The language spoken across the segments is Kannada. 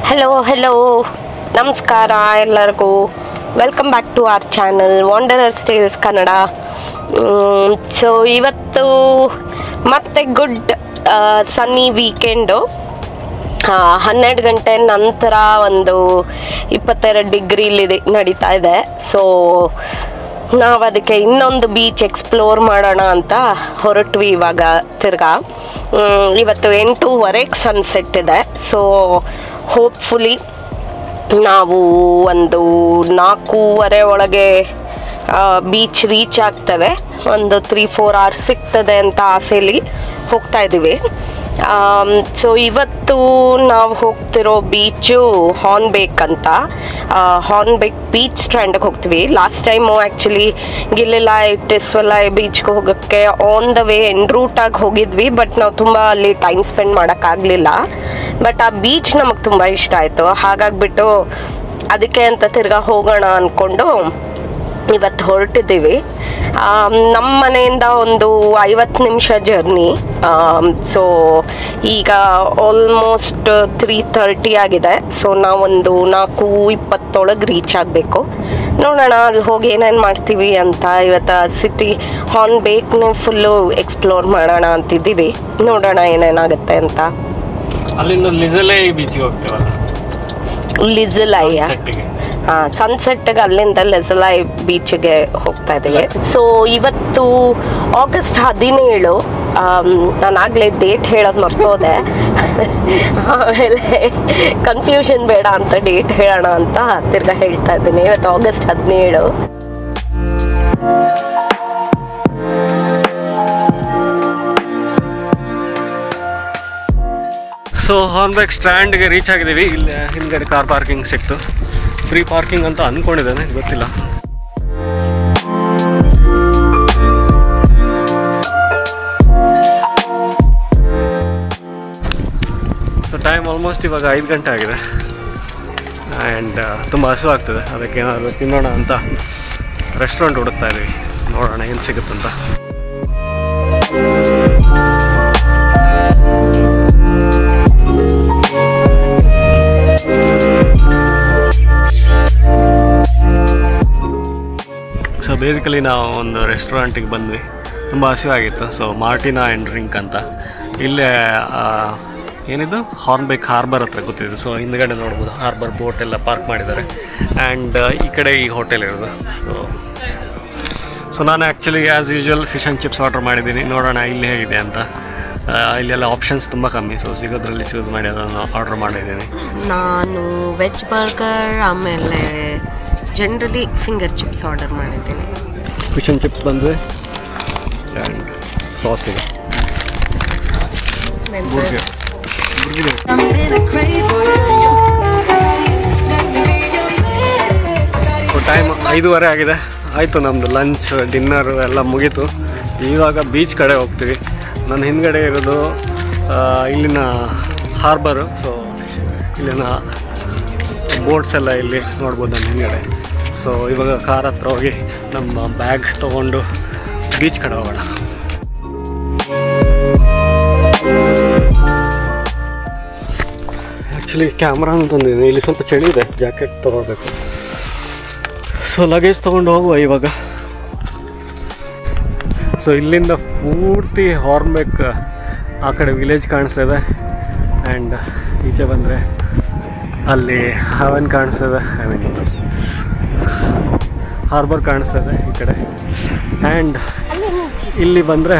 ಹಲೋ ಹಲೋ ನಮಸ್ಕಾರ ಎಲ್ಲರಿಗೂ welcome back to our channel Wanderers Tales Kannada so ಇವತ್ತು ಮತ್ತೆ ಗುಡ್ ಸನ್ನಿ ವೀಕೆಂಡು ಹನ್ನೆರಡು ಗಂಟೆ ನಂತರ ಒಂದು ಇಪ್ಪತ್ತೆರಡು ಡಿಗ್ರಿಲಿ ನಡೀತಾ ಇದೆ ಸೊ ನಾವು ಅದಕ್ಕೆ ಇನ್ನೊಂದು ಬೀಚ್ ಎಕ್ಸ್ಪ್ಲೋರ್ ಮಾಡೋಣ ಅಂತ ಹೊರಟ್ವಿ ಇವಾಗ ತಿರ್ಗಾ ಮ್, ಇವತ್ತು ಎಂಟೂವರೆಗೆ ಸನ್ಸೆಟ್ ಇದೆ ಸೊ ಹೋಪ್ಫುಲಿ ನಾವು ಒಂದು ನಾಲ್ಕೂವರೆ ಒಳಗೆ ಬೀಚ್ ರೀಚ್ ಆಗ್ತೇವೆ ಒಂದು ತ್ರೀ ಫೋರ್ ಅವರ್ಸ್ ಸಿಗ್ತದೆ ಅಂತ ಆಸೆಯಲ್ಲಿ ಹೋಗ್ತಾ ಇದ್ದೀವಿ ಸೊ ಇವತ್ತು ನಾವು ಹೋಗ್ತಿರೋ ಬೀಚು ಹಾರ್ನ್ಬೇಕ್ ಅಂತ ಹಾರ್ನ್ಬೇಕ್ ಬೀಚ್ ಸ್ಟ್ಯಾಂಡ್ಗೆ ಹೋಗ್ತೀವಿ ಲಾಸ್ಟ್ ಟೈಮು ಆ್ಯಕ್ಚುಲಿ ಗಿಲ್ಲೆಲಾಯ್ ಟಿಸ್ವಲಾಯ್ ಬೀಚ್ಗೆ ಹೋಗೋಕ್ಕೆ ಆನ್ ದ ವೇ ಎನ್ ರೂಟಾಗಿ ಹೋಗಿದ್ವಿ ಬಟ್ ನಾವು ತುಂಬ ಅಲ್ಲಿ ಟೈಮ್ ಸ್ಪೆಂಡ್ ಮಾಡೋಕ್ಕಾಗಲಿಲ್ಲ ಬಟ್ ಆ ಬೀಚ್ ನಮಗೆ ತುಂಬ ಇಷ್ಟ ಆಯಿತು ಹಾಗಾಗ್ಬಿಟ್ಟು ಅದಕ್ಕೆ ಅಂತ ತಿರ್ಗಾ ಹೋಗೋಣ ಅಂದ್ಕೊಂಡು ಇವತ್ತು ಹೊರಟಿದ್ದೀವಿ ಆಮ್, ನಮ್ಮ ಮನೆಯಿಂದ ಒಂದು ಐವತ್ತು ನಿಮಿಷ ಜರ್ನಿ ಸೊ ಈಗ ಆಲ್ಮೋಸ್ಟ್ ತ್ರೀ ತರ್ಟಿ ಆಗಿದೆ ಸೊ ನಾವೊಂದು ನಾಲ್ಕು ಇಪ್ಪತ್ತೊಳಗೆ ರೀಚ್ ಆಗಬೇಕು ನೋಡೋಣ ಅಲ್ಲಿ ಹೋಗಿ ಏನೇನು ಮಾಡ್ತೀವಿ ಅಂತ ಇವತ್ತು ಸಿಟಿ ಹಾರ್ನ್ ಬೇಕ್ನೇ ಫುಲ್ಲು ಎಕ್ಸ್ಪ್ಲೋರ್ ಮಾಡೋಣ ಅಂತಿದ್ದೀವಿ ನೋಡೋಣ ಏನೇನಾಗುತ್ತೆ ಅಂತ ಅಲ್ಲಿಂದ ಲಿಸಲೇ ಬೀಚಿಗೆ ಹೋಗ್ತೇವಲ್ಲ ಲಿಜಲಯ್ಯ ಸೆಟ್ಟಿಗೆ ಹಾಂ ಸನ್ಸೆಟ್ಗೆ ಅಲ್ಲಿಂದ ಲೆಸಲಾಯ್ ಬೀಚ್ಗೆ ಹೋಗ್ತಾ ಇದ್ದೀವಿ ಸೊ ಇವತ್ತು ಆಗಸ್ಟ್ ಹದಿನೇಳು ನಾನು ಆಗಲೇ ಡೇಟ್ ಹೇಳೋದು ಮರ್ತೋದೆ ಆಮೇಲೆ ಕನ್ಫ್ಯೂಷನ್ ಬೇಡ ಅಂತ ಡೇಟ್ ಹೇಳೋಣ ಅಂತ ತಿರ್ಗಾ ಹೇಳ್ತಾ ಇದ್ದೀನಿ ಇವತ್ತು ಆಗಸ್ಟ್ ಹದಿನೇಳು ಸೊ ಹಾರ್ನ್ಬೆಕ್ ಸ್ಟ್ಯಾಂಡ್ಗೆ ರೀಚ್ ಆಗಿದ್ದೀವಿ ಇಲ್ಲಿ ಹಿಂದ್ಗಡೆ ಕಾರ್ ಪಾರ್ಕಿಂಗ್ ಸಿಕ್ತು ಫ್ರೀ ಪಾರ್ಕಿಂಗ್ ಅಂತ ಅಂದ್ಕೊಂಡಿದ್ದೇನೆ ಗೊತ್ತಿಲ್ಲ ಸೊ ಟೈಮ್ ಆಲ್ಮೋಸ್ಟ್ ಇವಾಗ ಐದು ಗಂಟೆ ಆಗಿದೆ ಆ್ಯಂಡ್ ತುಂಬ ಹಸು ಆಗ್ತದೆ ಅದಕ್ಕೆ ಏನಾದರೂ ತಿನ್ನೋಣ ಅಂತ ರೆಸ್ಟೋರೆಂಟ್ ಹುಡುಕ್ತಾ ಇದ್ದೀವಿ ನೋಡೋಣ ಏನು ಸಿಗುತ್ತಂತ ಸೊ ಬೇಸಿಕಲಿ ನಾವು ಒಂದು ರೆಸ್ಟೋರೆಂಟಿಗೆ ಬಂದ್ವಿ ತುಂಬ ಹಸಿವಾಗಿತ್ತು ಸೊ ಮಾರ್ಟಿನಾ ಆ್ಯಂಡ್ ಡ್ರಿಂಕ್ ಅಂತ ಇಲ್ಲೇ ಆ, ಏನಿದು ಹಾರ್ನ್ಬೇಕ್ ಹಾರ್ಬರ್ ಹತ್ರ ಗೊತ್ತಿದೆ ಸೊ ಹಿಂದ್ಗಡೆ ನೋಡ್ಬೋದು ಹಾರ್ಬರ್ ಬೋಟ್ ಎಲ್ಲ ಪಾರ್ಕ್ ಮಾಡಿದ್ದಾರೆ ಆ್ಯಂಡ್ ಈ ಕಡೆ ಈ ಹೋಟೆಲ್ ಇರೋದು ಸೊ ಸೊ ನಾನು actually as usual fish and chips order ಮಾಡಿದ್ದೀನಿ ನೋಡೋಣ ಇಲ್ಲಿ ಹೇಗಿದೆ ಅಂತ ಆ, ಇಲ್ಲೆಲ್ಲ ಆಪ್ಷನ್ಸ್ ತುಂಬ ಕಮ್ಮಿ ಸೊ ಸಿಗೋದ್ರಲ್ಲಿ ಚೂಸ್ ಮಾಡಿ ಅದನ್ನು ಆರ್ಡರ್ ಮಾಡಿದ್ದೀನಿ ನಾನು ವೆಜ್ ಬರ್ಗರ್ ಆಮೇಲೆ ಜನರಲಿ ಫಿಂಗರ್ ಚಿಪ್ಸ್ ಆರ್ಡರ್ ಮಾಡಿದ್ದೀನಿ ಫಿಶ್ ಆ್ಯಂಡ್ ಚಿಪ್ಸ್ ಬಂದರೆ ಆ್ಯಂಡ್ ಸಾಸ್ ಇದೆ burger. ಟೈಮ್ ಐದೂವರೆ ಆಗಿದೆ ಆಯಿತು ನಮ್ಮದು ಲಂಚ್ ಡಿನ್ನರ್ ಎಲ್ಲ ಮುಗೀತು ಇವಾಗ ಬೀಚ್ ಕಡೆ ಹೋಗ್ತೀವಿ ನನ್ನ ಹಿಂದ್ಗಡೆ ಇರೋದು ಆ, ಇಲ್ಲಿನ ಹಾರ್ಬರು ಸೊ ಇಲ್ಲಿನ ಬೋಟ್ಸ್ ಎಲ್ಲ ಇಲ್ಲಿ ನೋಡ್ಬೋದು ನನ್ನ ಹಿಂದ್ಗಡೆ ಸೊ ಇವಾಗ ಕಾರ್ ಹತ್ರ ಹೋಗಿ ನಮ್ಮ ಬ್ಯಾಗ್ ತೊಗೊಂಡು ಬೀಚ್ ಕಡೆ ಹೋಗೋಣ ಆ್ಯಕ್ಚುಲಿ ಕ್ಯಾಮ್ರಾನು ತಂದಿದ್ದೀನಿ ಇಲ್ಲಿ ಸ್ವಲ್ಪ ಚಳಿ ಇದೆ ಜಾಕೆಟ್ ತೊಗೋಬೇಕು ಸೊ ಲಗೇಜ್ ತೊಗೊಂಡು ಹೋಗುವ ಇವಾಗ ಸೊ ಇಲ್ಲಿಂದ ಪೂರ್ತಿ ಹಾರ್ನ್ಬೇಕ್ ಆ ಕಡೆ ವಿಲೇಜ್ ಕಾಣಿಸ್ತಿದೆ ಆ್ಯಂಡ್ ಈಚೆ ಬಂದರೆ ಅಲ್ಲಿ ಹವನ್ ಕಾಣಿಸ್ತದೆ ಐ ಮೀನ್ ಹಾರ್ಬರ್ ಕಾಣಿಸ್ತದೆ ಈ ಕಡೆ ಆ್ಯಂಡ್ ಇಲ್ಲಿ ಬಂದರೆ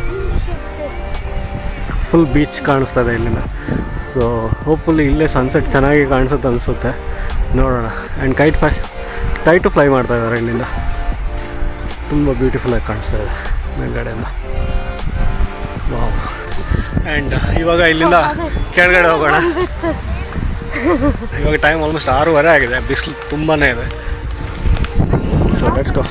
ಫುಲ್ ಬೀಚ್ ಕಾಣಿಸ್ತದೆ ಇಲ್ಲಿಂದ ಸೊ ಹೋಪ್ಫುಲ್ಲಿ ಇಲ್ಲೇ ಸನ್ಸೆಟ್ ಚೆನ್ನಾಗಿ ಕಾಣಿಸುತ್ತೆ ಅನಿಸುತ್ತೆ ನೋಡೋಣ and kite fly kite fly ಮಾಡ್ತಾ ಇದ್ದಾರೆ ಇಲ್ಲಿಂದ ತುಂಬ ಬ್ಯೂಟಿಫುಲ್ಲಾಗಿ ಕಾಣಿಸ್ತಾ ಇದೆ ಮೇಲ್ಗಡೆಯಿಂದ ವಾವ್ ಆ್ಯಂಡ್ ಇವಾಗ ಇಲ್ಲಿಂದ ಕೆಳಗಡೆ ಹೋಗೋಣ ಇವಾಗ ಟೈಮ್ ಆಲ್ಮೋಸ್ಟ್ ಆರೂವರೆ ಆಗಿದೆ ಬಿಸಿಲು ತುಂಬಾ ಇದೆ so let's go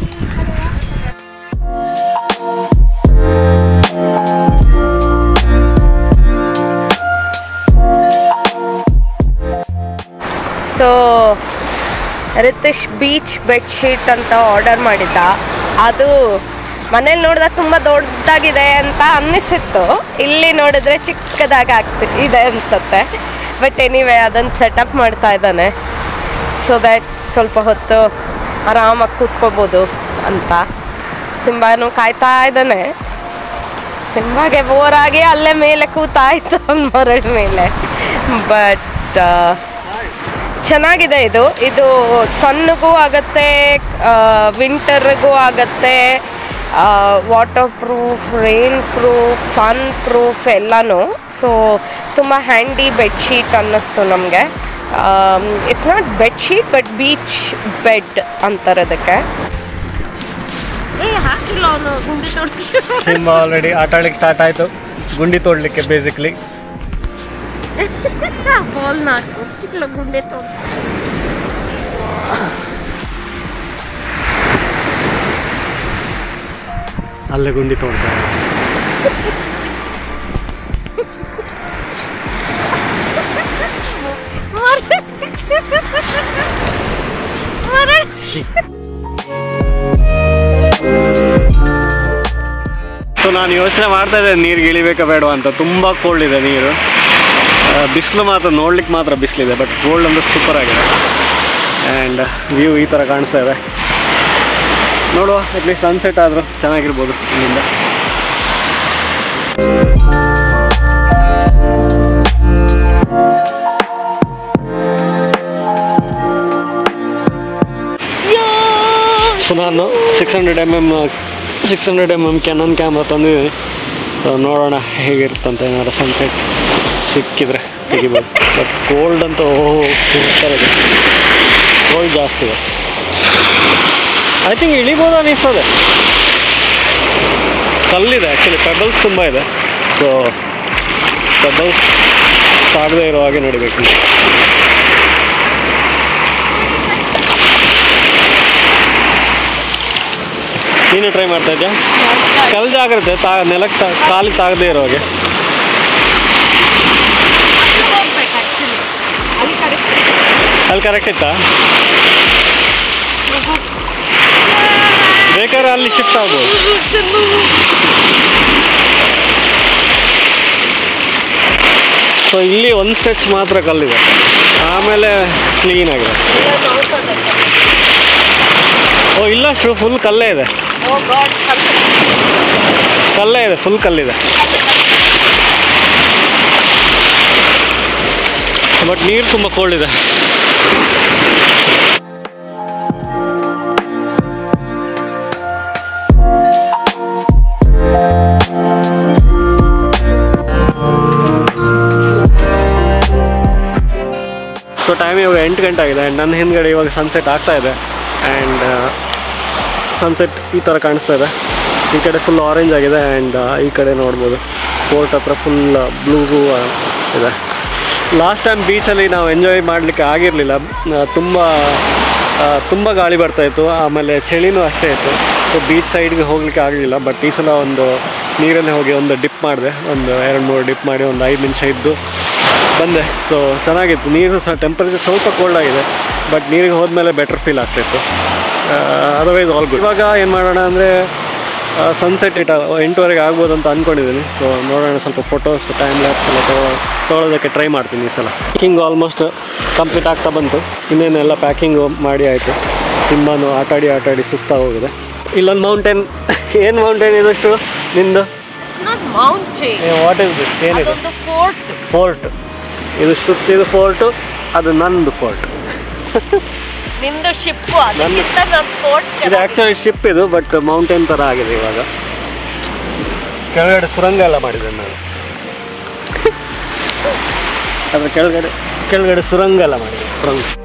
so Ritish beach bedsheet ಅಂತ ಆರ್ಡರ್ ಮಾಡಿದ್ದ ಅದು ಮನೇಲಿ ನೋಡಿದಾಗ ತುಂಬ ದೊಡ್ಡದಾಗಿದೆ ಅಂತ ಅನ್ನಿಸಿತ್ತು ಇಲ್ಲಿ ನೋಡಿದ್ರೆ ಚಿಕ್ಕದಾಗಿ ಆಗ್ತಿ ಇದೆ ಅನ್ಸುತ್ತೆ ಬಟ್ ಎನಿವೆ ಅದನ್ನು ಸೆಟಪ್ ಮಾಡ್ತಾ ಇದ್ದಾನೆ ಸೊ ದ್ಯಾಟ್ ಸ್ವಲ್ಪ ಹೊತ್ತು ಆರಾಮಾಗಿ ಕೂತ್ಕೋಬೋದು ಅಂತ ಸಿಂಬಾನು ಕಾಯ್ತಾ ಇದ್ದಾನೆ ಸಿಂಬಾಗೆ ಬೋರ್ ಆಗಿ ಅಲ್ಲೇ ಮೇಲೆ ಕೂತಾಯ್ತು ಅವ್ನ ಮರಳ ಮೇಲೆ ಬಟ್ ಚೆನ್ನಾಗಿದೆ ಇದು ಇದು ಸನ್ನಿಗೂ ಆಗತ್ತೆ ವಿಂಟರ್ಗೂ ಆಗತ್ತೆ waterproof rainproof sunproof ಎಲ್ಲನೂ ಸೊ ತುಂಬ ಹ್ಯಾಂಡಿ ಬೆಡ್ಶೀಟ್ ಅನ್ನಿಸ್ತು ನಮಗೆ it's not bedsheet but beach bed ಅಂತಾರೆ ಅದಕ್ಕೆ ಏ ಹಾಕಿಲ್ಲ ಅವನು ಗುಂಡಿ ತೊಡ್ಕಿ ಸಿಂಹ ಆಲ್ರೆಡಿ ಆಟ ಆಡ್ಲಿಕ್ಕೆ ಸ್ಟಾರ್ಟ್ ಆಯಿತು ಗುಂಡಿ ತೋಡ್ಲಿಕ್ಕೆ ಬೇಸಿಕ್ಲಿ ಬಾಲ್ ನಾಲ್ಕು ಇಲ್ಲ ಗುಂಡೆ ತೊಡ್ ಅಲ್ಲೇ ಗುಂಡಿ ತೋಡ್ತಾರೆ ಸೊ ನಾನು ಯೋಚನೆ ಮಾಡ್ತಾ ಇದ್ದೆ ನೀರಿಗೆ ಇಳಿಬೇಕಾ ಬೇಡವಾ ಅಂತ ತುಂಬ ಕೋಲ್ಡ್ ಇದೆ ನೀರು ಬಿಸಿಲು ಮಾತ್ರ ನೋಡ್ಲಿಕ್ಕೆ ಮಾತ್ರ ಬಿಸಿಲಿದೆ ಬಟ್ ಕೋಲ್ಡ್ ಅಂದ್ರೆ ಸೂಪರ್ ಆಗಿದೆ ಆ್ಯಂಡ್ ವ್ಯೂ ಈ ಥರ ಕಾಣಿಸ್ತಾ ಇದೆ ನೋಡುವ ಅಟ್ಲೀಸ್ಟ್ ಸನ್ಸೆಟ್ ಆದರೂ ಚೆನ್ನಾಗಿರ್ಬೋದು ಇಲ್ಲಿಂದ ಸೊ ನಾನು six hundred M M six hundred M M Canon camera ತಂದಿದ್ದೀನಿ ಸೊ ನೋಡೋಣ ಹೇಗಿರುತ್ತಂತ ಏನಾದ್ರು ಸನ್ಸೆಟ್ ಸಿಕ್ಕಿದ್ರೆ ತೆಗಿಬೋದು ಬಟ್ ಕೋಲ್ಡ್ ಅಂತ ಓಹೋ ಸೂಪರ್ ಇದೆ ಕೋಲ್ಡ್ ಜಾಸ್ತಿ ಇದೆ ಐ ಥಿಂಕ್ ಇಳಿಬೋದು ಅನ್ನಿಸ್ತದೆ ಕಲ್ಲಿದೆ ಆ್ಯಕ್ಚುಲಿ ಪೆಬಲ್ಸ್ ತುಂಬ ಇದೆ ಸೊ ಪೆಬಲ್ಸ್ ತಾಗದೇ ಇರೋ ಹಾಗೆ ನಡಿಬೇಕು ನೀನು ಟ್ರೈ ಮಾಡ್ತಾ ಇದ್ಯಾ ಕಲ್ ಜಾಗ್ರತೆ ತಾ ನೆಲಕ್ಕೆ ತಾ ಕಾಲಿಗೆ ತಾಗದೇ ಇರೋ ಹಾಗೆ ಅಲ್ಲಿ ಕರೆಕ್ಟ್ ಇತ್ತಾ ಬೇಕಾದ್ರೆ ಅಲ್ಲಿ ಶಿಫ್ಟ್ ಆಗ್ಬೋದು ಸೊ ಇಲ್ಲಿ ಒಂದು ಸ್ಟೆಚ್ ಮಾತ್ರ ಕಲ್ಲಿದೆ ಆಮೇಲೆ ಕ್ಲೀನ್ ಆಗಿದೆ ಓ ಇಲ್ಲ ಶೂ ಫುಲ್ ಕಲ್ಲೇ ಇದೆ ಓ ಗಾಡ್ ಕಲ್ಲೇ ಇದೆ ಫುಲ್ ಕಲ್ಲಿದೆ ಬಟ್ ನೀರು ತುಂಬ ಕೋಲ್ಡ್ ಇದೆ ಸೊ ಟೈಮ್ ಇವಾಗ ಎಂಟು ಗಂಟೆ ಆಗಿದೆ ಆ್ಯಂಡ್ ನನ್ನ ಹಿಂದ್ಗಡೆ ಇವಾಗ ಸನ್ಸೆಟ್ ಆಗ್ತಾ ಇದೆ ಆ್ಯಂಡ್ ಸನ್ಸೆಟ್ ಈ ಥರ ಕಾಣಿಸ್ತಾ ಇದೆ ಈ ಕಡೆ ಫುಲ್ ಆರೆಂಜ್ ಆಗಿದೆ ಆ್ಯಂಡ್ ಈ ಕಡೆ ನೋಡ್ಬೋದು ಪೋರ್ಟ್ ಹತ್ರ ಫುಲ್ ಬ್ಲೂ ಇದೆ ಲಾಸ್ಟ್ ಟೈಮ್ ಬೀಚಲ್ಲಿ ನಾವು ಎಂಜಾಯ್ ಮಾಡಲಿಕ್ಕೆ ಆಗಿರಲಿಲ್ಲ ತುಂಬ ಆ, ತುಂಬ ಗಾಳಿ ಬರ್ತಾಯಿತ್ತು ಆಮೇಲೆ ಚಳಿನೂ ಅಷ್ಟೇ ಇತ್ತು ಸೊ ಬೀಚ್ ಸೈಡ್ಗೆ ಹೋಗಲಿಕ್ಕೆ ಆಗಲಿಲ್ಲ ಬಟ್ ಈ ಸಲ ಒಂದು ನೀರಲ್ಲಿ ಹೋಗಿ ಒಂದು ಡಿಪ್ ಮಾಡಿದೆ ಒಂದು ಎರಡು ಮೂರು ಡಿಪ್ ಮಾಡಿ ಒಂದು ಐದು ನಿಮಿಷ ಇದ್ದು ಬಂದೆ ಸೊ ಚೆನ್ನಾಗಿತ್ತು ನೀರು ಸಹ ಟೆಂಪರೇಚರ್ ಸ್ವಲ್ಪ ಕೋಲ್ಡ್ ಆಗಿದೆ ಬಟ್ ನೀರಿಗೆ ಹೋದ್ಮೇಲೆ ಬೆಟರ್ ಫೀಲ್ ಆಗ್ತಾಯಿತ್ತು ಅದರ್ವೈಸ್ ಆಲ್ ಗುಡ್ ಇವಾಗ ಏನು ಮಾಡೋಣ ಅಂದರೆ ಸನ್ಸೆಟ್ ಇಟ ಎಂಟುವರೆಗೆ ಆಗ್ಬೋದು ಅಂತ ಅಂದ್ಕೊಂಡಿದ್ದೀನಿ ಸೊ ನೋಡೋಣ ಸ್ವಲ್ಪ ಫೋಟೋಸ್ ಟೈಮ್ ಲ್ಯಾಪ್ಸ್ ಎಲ್ಲ ತಗೋ ತೊಗೊಳೋದಕ್ಕೆ ಟ್ರೈ ಮಾಡ್ತೀನಿ ಈ ಸಲ ಪ್ಯಾಕಿಂಗ್ ಆಲ್ಮೋಸ್ಟ್ ಕಂಪ್ಲೀಟ್ ಆಗ್ತಾ ಬಂತು ಇನ್ನೇನೆಲ್ಲ ಪ್ಯಾಕಿಂಗು ಮಾಡಿ ಆಯಿತು ಸಿಂಬಾನು ಆಟಾಡಿ ಆಟಾಡಿ ಸುಸ್ತಾಗಿ ಹೋಗಿದೆ ಇಲ್ಲೊಂದು ಮೌಂಟೇನ್ ಏನು ಮೌಂಟೇನ್ ಇದಷ್ಟು ನಿಂದು it's not mountain what is this ಏನಿದೆ ಅದೊಂದು ಫೋರ್ಟ್ ಫೋರ್ಟ್ ಇದು ಸುತ್ತಿದು ಫೋರ್ಟು ಅದು ನಂದು ಫೋರ್ಟ್ ನಿಂದು ಶಿಪ್ ಅದಕ್ಕಿಂತ ನನ್ನ ಫೋರ್ಟ್ ಇದು ಆ್ಯಕ್ಚುಲಿ ಶಿಪ್ ಇದು ಬಟ್ ಮೌಂಟೇನ್ ಥರ ಆಗಿದೆ ಇವಾಗ ಕೆಳಗಡೆ ಸುರಂಗ ಎಲ್ಲ ಮಾಡಿದೆ ನಾನು ಅದ್ರ ಕೆಳಗಡೆ ಕೆಳಗಡೆ ಸುರಂಗ ಎಲ್ಲ ಮಾಡಿದೆ ಸುರಂಗ